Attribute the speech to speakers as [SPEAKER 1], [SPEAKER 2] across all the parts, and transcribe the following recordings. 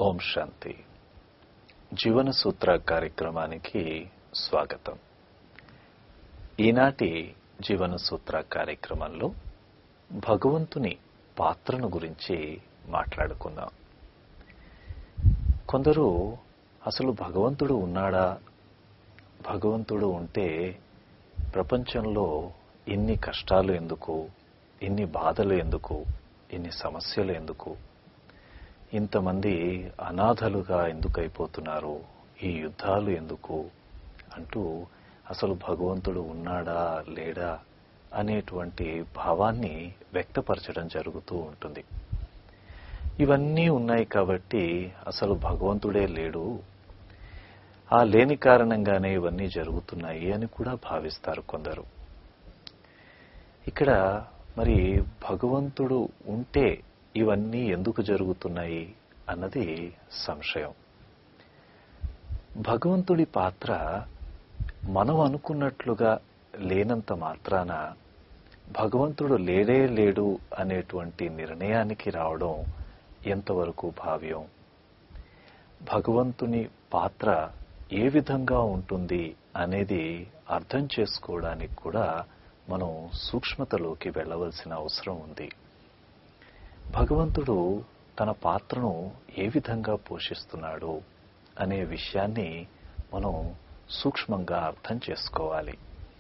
[SPEAKER 1] ఓం శాంతి జీవన సూత్ర కార్యక్రమానికి స్వాగతం ఈనాటి జీవన సూత్ర కార్యక్రమంలో భగవంతుని పాత్రను గురించి మాట్లాడుకుందాం కొందరు అసలు భగవంతుడు ఉన్నాడా భగవంతుడు ఉంటే ప్రపంచంలో ఇన్ని కష్టాలు ఎందుకు ఇన్ని బాధలు ఎందుకు ఇన్ని సమస్యలు ఎందుకు ఇంతమంది అనాథలుగా ఎందుకు అయిపోతున్నారు ఈ యుద్ధాలు ఎందుకు అంటూ అసలు భగవంతుడు ఉన్నాడా లేడా అనేటువంటి భావాన్ని వ్యక్తపరచడం జరుగుతూ ఉంటుంది ఇవన్నీ ఉన్నాయి కాబట్టి అసలు భగవంతుడే లేడు ఆ లేని కారణంగానే ఇవన్నీ జరుగుతున్నాయి అని కూడా భావిస్తారు కొందరు ఇక్కడ మరి భగవంతుడు ఉంటే ఇవన్నీ ఎందుకు జరుగుతున్నాయి అన్నది సంశయం భగవంతుడి పాత్ర మనం అనుకున్నట్లుగా లేనంత మాత్రాన భగవంతుడు లేడే లేడు అనేటువంటి నిర్ణయానికి రావడం ఎంతవరకు భావ్యం భగవంతుని పాత్ర ఏ విధంగా ఉంటుంది అనేది అర్థం చేసుకోవడానికి కూడా మనం సూక్ష్మతలోకి వెళ్ళవలసిన అవసరం ఉంది భగవంతుడు తన పాత్రను ఏ విధంగా పోషిస్తున్నాడు అనే విషయాన్ని మనం సూక్ష్మంగా అర్థం చేసుకోవాలి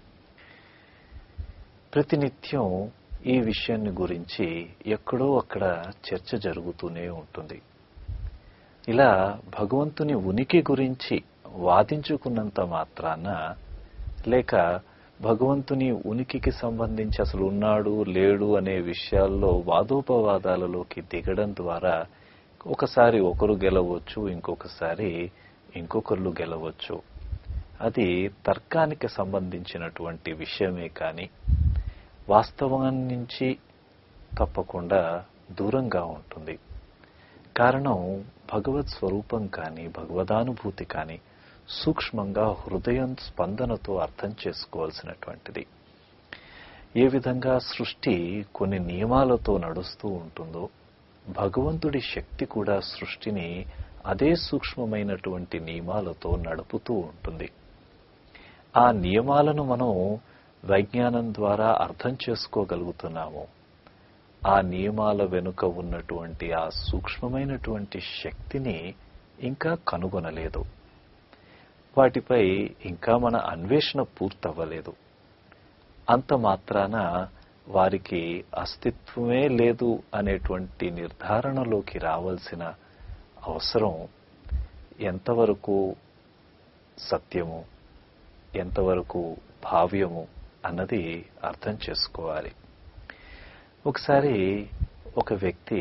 [SPEAKER 1] ప్రతినిత్యం ఈ విషయాన్ని గురించి ఎక్కడో అక్కడ చర్చ జరుగుతూనే ఉంటుంది ఇలా భగవంతుని ఉనికి గురించి వాదించుకున్నంత మాత్రాన లేక భగవంతుని ఉనికికి సంబంధించి అసలు ఉన్నాడు లేడు అనే విషయాల్లో వాదోపవాదాలలోకి దిగడం ద్వారా ఒకసారి ఒకరు గెలవచ్చు ఇంకొకసారి ఇంకొకరు గెలవచ్చు అది తర్కానికి సంబంధించినటువంటి విషయమే కానీ వాస్తవం నుంచి తప్పకుండా దూరంగా ఉంటుంది కారణం భగవత్ స్వరూపం కానీ భగవదానుభూతి కానీ సూక్ష్మంగా హృదయం స్పందనతో అర్థం చేసుకోవాల్సినటువంటిది ఏ విధంగా సృష్టి కొన్ని నియమాలతో నడుస్తూ ఉంటుందో భగవంతుడి శక్తి కూడా సృష్టిని అదే సూక్ష్మమైనటువంటి నియమాలతో నడుపుతూ ఉంటుంది ఆ నియమాలను మనం వైజ్ఞానం ద్వారా అర్థం చేసుకోగలుగుతున్నాము ఆ నియమాల వెనుక ఉన్నటువంటి ఆ సూక్ష్మమైనటువంటి శక్తిని ఇంకా కనుగొనలేదు వాటిపై ఇంకా మన అన్వేషణ పూర్తవ్వలేదు అంత మాత్రాన వారికి అస్తిత్వమే లేదు అనేటువంటి నిర్ధారణలోకి రావాల్సిన అవసరం ఎంతవరకు సత్యము ఎంతవరకు భావ్యము అన్నది అర్థం చేసుకోవాలి ఒకసారి ఒక వ్యక్తి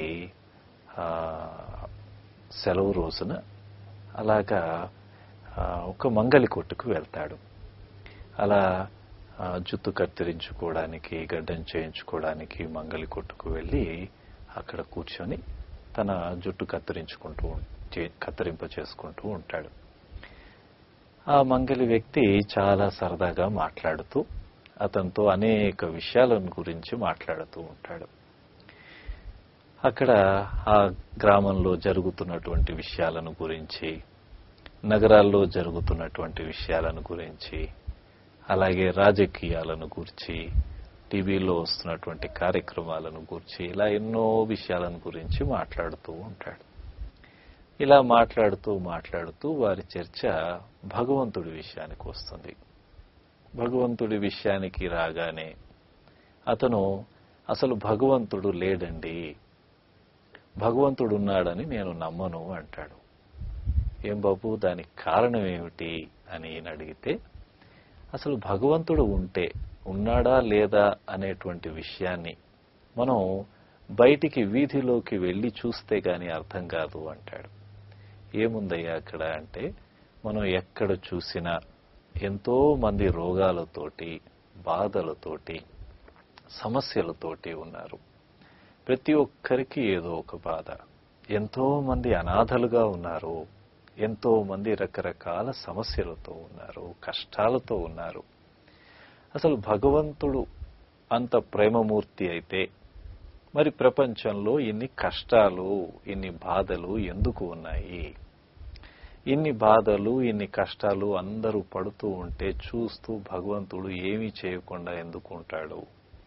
[SPEAKER 1] సెలవు రోజున అలాగా ఒక మంగలి కొట్టుకు వెళ్తాడు అలా జుత్తు కత్తిరించుకోవడానికి గడ్డం చేయించుకోవడానికి మంగలి కొట్టుకు వెళ్ళి అక్కడ కూర్చొని తన జుట్టు కత్తిరించుకుంటూ కత్తిరింప చేసుకుంటూ ఉంటాడు ఆ మంగలి వ్యక్తి చాలా సరదాగా మాట్లాడుతూ అతనితో అనేక విషయాల గురించి మాట్లాడుతూ ఉంటాడు అక్కడ ఆ గ్రామంలో జరుగుతున్నటువంటి విషయాలను గురించి నగరాల్లో జరుగుతున్నటువంటి విషయాలను గురించి అలాగే రాజకీయాలను గురించి టీవీలో వస్తున్నటువంటి కార్యక్రమాలను గురించి ఇలా ఎన్నో విషయాలను గురించి మాట్లాడుతూ ఉంటాడు ఇలా మాట్లాడుతూ మాట్లాడుతూ వారి చర్చ భగవంతుడి విషయానికి వస్తుంది భగవంతుడి విషయానికి రాగానే అతను అసలు భగవంతుడు లేడండి భగవంతుడు ఉన్నాడని నేను నమ్మను అంటాడు ఏం బాబు దానికి కారణం ఏమిటి అని అడిగితే అసలు భగవంతుడు ఉంటే ఉన్నాడా లేదా అనేటువంటి విషయాన్ని మనం బయటికి వీధిలోకి వెళ్ళి చూస్తే గాని అర్థం కాదు అంటాడు ఏముందయ్యా అక్కడ అంటే మనం ఎక్కడ చూసినా ఎంతో మంది రోగాలతోటి బాధలతోటి సమస్యలతోటి ఉన్నారు ప్రతి ఒక్కరికి ఏదో ఒక బాధ ఎంతో మంది అనాథలుగా ఉన్నారు ఎంతో మంది రకరకాల సమస్యలతో ఉన్నారు కష్టాలతో ఉన్నారు అసలు భగవంతుడు అంత ప్రేమమూర్తి అయితే మరి ప్రపంచంలో ఇన్ని కష్టాలు ఇన్ని బాధలు ఎందుకు ఉన్నాయి ఇన్ని బాధలు ఇన్ని కష్టాలు అందరూ పడుతూ ఉంటే చూస్తూ భగవంతుడు ఏమీ చేయకుండా ఎందుకు ఉంటాడు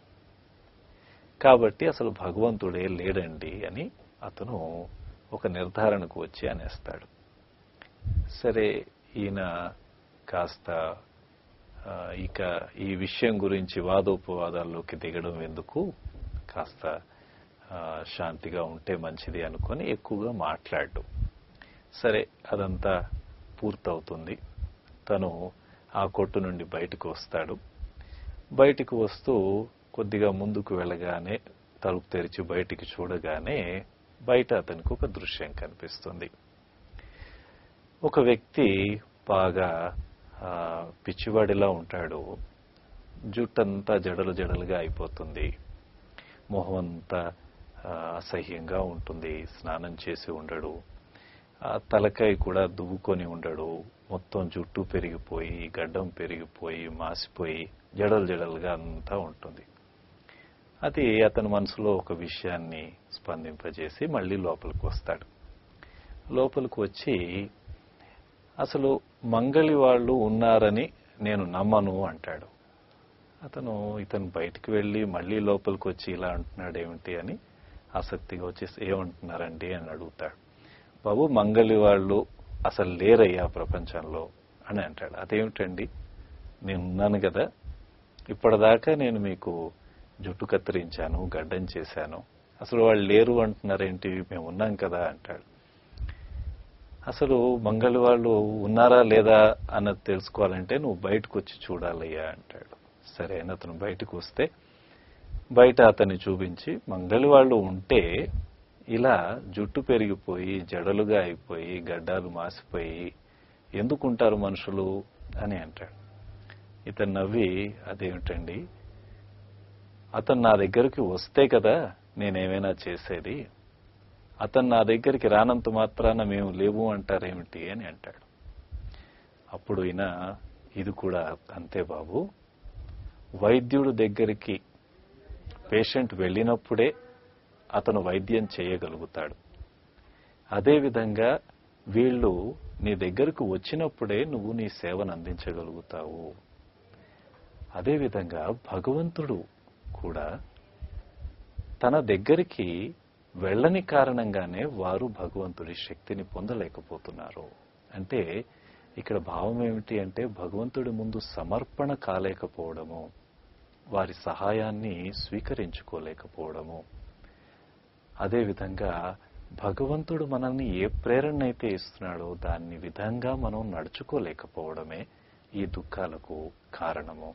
[SPEAKER 1] కాబట్టి అసలు భగవంతుడే లేడండి అని అతను ఒక నిర్ధారణకు వచ్చి అనేస్తాడు సరే ఈయన కాస్త ఆ, ఇక ఈ విషయం గురించి వాదోపవాదాల్లోకి దిగడం ఎందుకు కాస్త ఆ, శాంతిగా ఉంటే మంచిది అనుకొని ఎక్కువగా మాట్లాడు సరే అదంతా పూర్తవుతుంది తను ఆ కొట్టు నుండి బయటకు వస్తాడు బయటికి వస్తూ కొద్దిగా ముందుకు వెళ్ళగానే తలుపు తెరిచి బయటికి చూడగానే బయట అతనికి ఒక దృశ్యం కనిపిస్తుంది ఒక వ్యక్తి బాగా ఆ, పిచ్చివాడిలా ఉంటాడు జుట్టంతా జడలు జడలుగా అయిపోతుంది మొహం అంతా ఆ, అసహ్యంగా ఉంటుంది స్నానం చేసి ఉండడు ఆ తలకాయ కూడా దువ్వుకొని ఉండడు మొత్తం జుట్టు పెరిగిపోయి గడ్డం పెరిగిపోయి మాసిపోయి జడలు జడలుగా అంతా ఉంటుంది అది అతని మనసులో ఒక విషయాన్ని స్పందింపజేసి మళ్ళీ లోపలికి వస్తాడు లోపలికి వచ్చి అసలు మంగళి వాళ్ళు ఉన్నారని నేను నమ్మను అంటాడు అతను ఇతను బయటికి వెళ్ళి మళ్ళీ లోపలికి వచ్చి ఇలా అంటున్నాడు ఏమిటి అని ఆసక్తిగా వచ్చేసి ఏమంటున్నారండి అని అడుగుతాడు బాబు మంగళి వాళ్ళు అసలు లేరయ్యా ప్రపంచంలో అని అంటాడు అదేమిటండి నేను ఉన్నాను కదా ఇప్పటిదాకా నేను మీకు జుట్టు కత్తిరించాను గడ్డం చేశాను అసలు వాళ్ళు లేరు అంటున్నారేంటి మేము ఉన్నాం కదా అంటాడు అసలు మంగళి వాళ్ళు ఉన్నారా లేదా అన్నది తెలుసుకోవాలంటే నువ్వు బయటకు వచ్చి చూడాలయ్యా అంటాడు సరే అని అతను బయటకు వస్తే బయట అతన్ని చూపించి మంగళి వాళ్ళు ఉంటే ఇలా జుట్టు పెరిగిపోయి జడలుగా అయిపోయి గడ్డాలు మాసిపోయి ఎందుకుంటారు మనుషులు అని అంటాడు ఇతను నవ్వి అదేమిటండి అతను నా దగ్గరికి వస్తే కదా నేనేమైనా చేసేది అతను నా దగ్గరికి రానంత మాత్రాన మేము లేవు అంటారేమిటి అని అంటాడు అప్పుడు ఈయన ఇది కూడా అంతే బాబు వైద్యుడు దగ్గరికి పేషెంట్ వెళ్ళినప్పుడే అతను వైద్యం చేయగలుగుతాడు అదేవిధంగా వీళ్ళు నీ దగ్గరకు వచ్చినప్పుడే నువ్వు నీ సేవను అందించగలుగుతావు అదేవిధంగా భగవంతుడు కూడా తన దగ్గరికి వెళ్ళని కారణంగానే వారు భగవంతుడి శక్తిని పొందలేకపోతున్నారు అంటే ఇక్కడ భావం ఏమిటి అంటే భగవంతుడి ముందు సమర్పణ కాలేకపోవడము వారి సహాయాన్ని స్వీకరించుకోలేకపోవడము అదేవిధంగా భగవంతుడు మనల్ని ఏ ప్రేరణ అయితే ఇస్తున్నాడో దాన్ని విధంగా మనం నడుచుకోలేకపోవడమే ఈ దుఃఖాలకు కారణము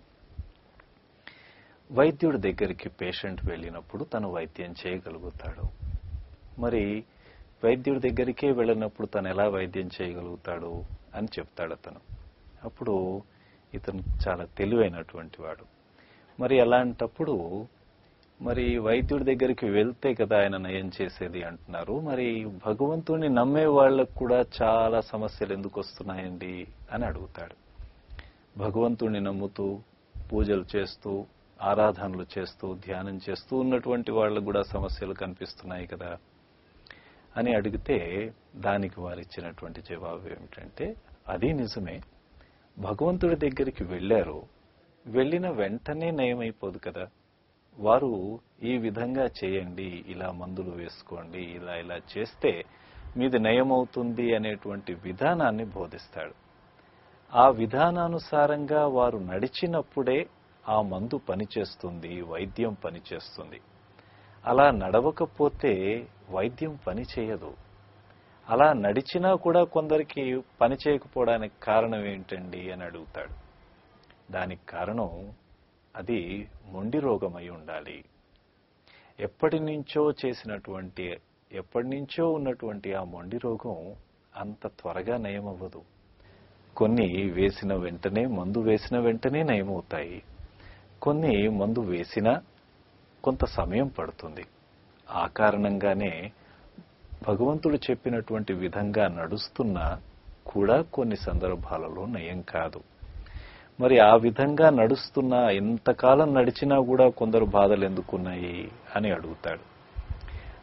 [SPEAKER 1] వైద్యుడి దగ్గరికి పేషెంట్ వెళ్ళినప్పుడు తను వైద్యం చేయగలుగుతాడు మరి వైద్యుడి దగ్గరికే వెళ్ళినప్పుడు తను ఎలా వైద్యం చేయగలుగుతాడు అని చెప్తాడు అతను అప్పుడు ఇతను చాలా తెలివైనటువంటి వాడు మరి అలాంటప్పుడు మరి వైద్యుడి దగ్గరికి వెళ్తే కదా ఆయన నయం చేసేది అంటున్నారు మరి భగవంతుడిని నమ్మే వాళ్ళకు కూడా చాలా సమస్యలు ఎందుకు వస్తున్నాయండి అని అడుగుతాడు భగవంతుడిని నమ్ముతూ పూజలు చేస్తూ ఆరాధనలు చేస్తూ ధ్యానం చేస్తూ ఉన్నటువంటి వాళ్ళకు కూడా సమస్యలు కనిపిస్తున్నాయి కదా అని అడిగితే దానికి వారు ఇచ్చినటువంటి జవాబు ఏమిటంటే అది నిజమే భగవంతుడి దగ్గరికి వెళ్ళారు వెళ్ళిన వెంటనే నయమైపోదు కదా వారు ఈ విధంగా చేయండి ఇలా మందులు వేసుకోండి ఇలా ఇలా చేస్తే మీది నయమవుతుంది అనేటువంటి విధానాన్ని బోధిస్తాడు ఆ విధానానుసారంగా వారు నడిచినప్పుడే ఆ మందు పనిచేస్తుంది వైద్యం పనిచేస్తుంది అలా నడవకపోతే వైద్యం పని చేయదు అలా నడిచినా కూడా కొందరికి పని చేయకపోవడానికి కారణం ఏంటండి అని అడుగుతాడు దానికి కారణం అది మొండి రోగమై ఉండాలి ఎప్పటి నుంచో చేసినటువంటి ఎప్పటి నుంచో ఉన్నటువంటి ఆ మొండి రోగం అంత త్వరగా నయమవ్వదు కొన్ని వేసిన వెంటనే మందు వేసిన వెంటనే నయమవుతాయి కొన్ని మందు వేసినా కొంత సమయం పడుతుంది ఆ కారణంగానే భగవంతుడు చెప్పినటువంటి విధంగా నడుస్తున్నా కూడా కొన్ని సందర్భాలలో నయం కాదు మరి ఆ విధంగా నడుస్తున్నా ఎంతకాలం నడిచినా కూడా కొందరు బాధలు ఎందుకున్నాయి అని అడుగుతాడు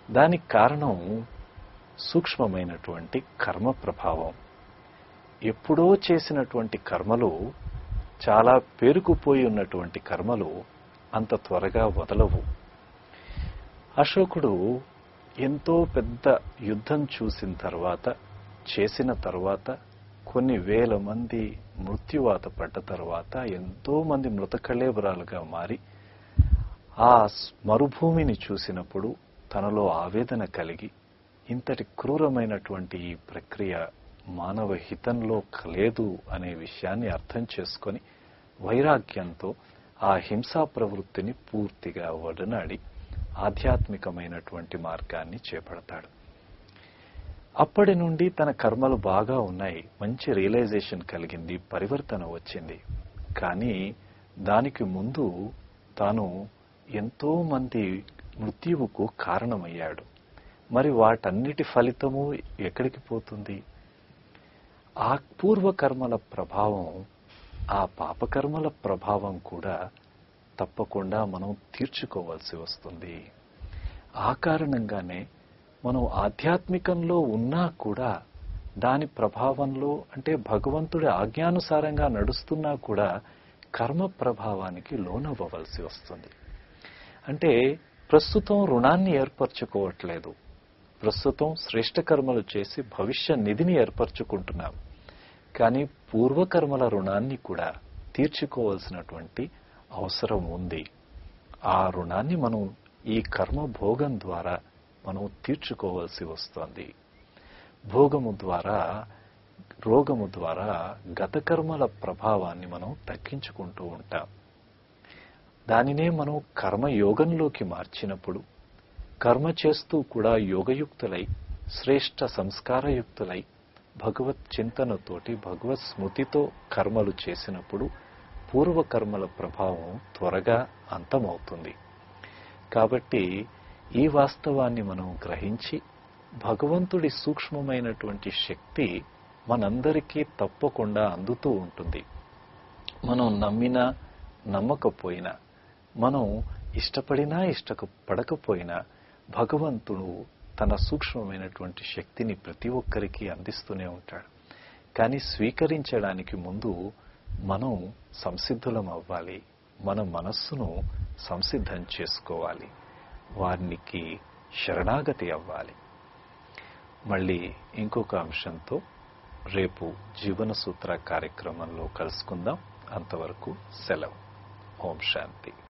[SPEAKER 1] దానికి కారణం సూక్ష్మమైనటువంటి కర్మ ప్రభావం ఎప్పుడో చేసినటువంటి కర్మలు చాలా పేరుకుపోయి ఉన్నటువంటి కర్మలు అంత త్వరగా వదలవు అశోకుడు ఎంతో పెద్ద యుద్ధం చూసిన తర్వాత చేసిన తర్వాత కొన్ని వేల మంది మృత్యువాత పడ్డ తర్వాత ఎంతో మంది మృతకళేబరాలుగా మారి ఆ మరుభూమిని చూసినప్పుడు తనలో ఆవేదన కలిగి ఇంతటి క్రూరమైనటువంటి ఈ ప్రక్రియ మానవ హితంలో లేదు అనే విషయాన్ని అర్థం చేసుకొని వైరాగ్యంతో ఆ హింసా ప్రవృత్తిని పూర్తిగా వడనాడి ఆధ్యాత్మికమైనటువంటి మార్గాన్ని చేపడతాడు అప్పటి నుండి తన కర్మలు బాగా ఉన్నాయి మంచి రియలైజేషన్ కలిగింది పరివర్తన వచ్చింది కానీ దానికి ముందు తాను ఎంతో మంది మృత్యువుకు కారణమయ్యాడు మరి వాటన్నిటి ఫలితము ఎక్కడికి పోతుంది ఆ పూర్వకర్మల ప్రభావం ఆ పాపకర్మల ప్రభావం కూడా తప్పకుండా మనం తీర్చుకోవాల్సి వస్తుంది ఆ కారణంగానే మనం ఆధ్యాత్మికంలో ఉన్నా కూడా దాని ప్రభావంలో అంటే భగవంతుడి ఆజ్ఞానుసారంగా నడుస్తున్నా కూడా కర్మ ప్రభావానికి లోనవ్వవలసి వస్తుంది అంటే ప్రస్తుతం రుణాన్ని ఏర్పరచుకోవట్లేదు ప్రస్తుతం శ్రేష్ట కర్మలు చేసి భవిష్య నిధిని ఏర్పరచుకుంటున్నాం కానీ పూర్వకర్మల రుణాన్ని కూడా తీర్చుకోవాల్సినటువంటి అవసరం ఉంది ఆ రుణాన్ని మనం ఈ కర్మ భోగం ద్వారా మనం తీర్చుకోవాల్సి వస్తుంది భోగము ద్వారా రోగము ద్వారా గత కర్మల ప్రభావాన్ని మనం తగ్గించుకుంటూ ఉంటాం దానినే మనం కర్మయోగంలోకి మార్చినప్పుడు కర్మ చేస్తూ కూడా యోగయుక్తులై శ్రేష్ట సంస్కారయుక్తులై భగవత్ చింతనతోటి భగవత్ స్మృతితో కర్మలు చేసినప్పుడు పూర్వకర్మల ప్రభావం త్వరగా అంతమవుతుంది కాబట్టి ఈ వాస్తవాన్ని మనం గ్రహించి భగవంతుడి సూక్ష్మమైనటువంటి శక్తి మనందరికీ తప్పకుండా అందుతూ ఉంటుంది మనం నమ్మినా నమ్మకపోయినా మనం ఇష్టపడినా ఇష్టపడకపోయినా భగవంతుడు తన సూక్ష్మమైనటువంటి శక్తిని ప్రతి ఒక్కరికి అందిస్తూనే ఉంటాడు కానీ స్వీకరించడానికి ముందు మనం సంసిద్ధులం అవ్వాలి మన మనస్సును సంసిద్ధం చేసుకోవాలి వారికి శరణాగతి అవ్వాలి మళ్ళీ ఇంకొక అంశంతో రేపు జీవన సూత్ర కార్యక్రమంలో కలుసుకుందాం అంతవరకు సెలవు ఓం శాంతి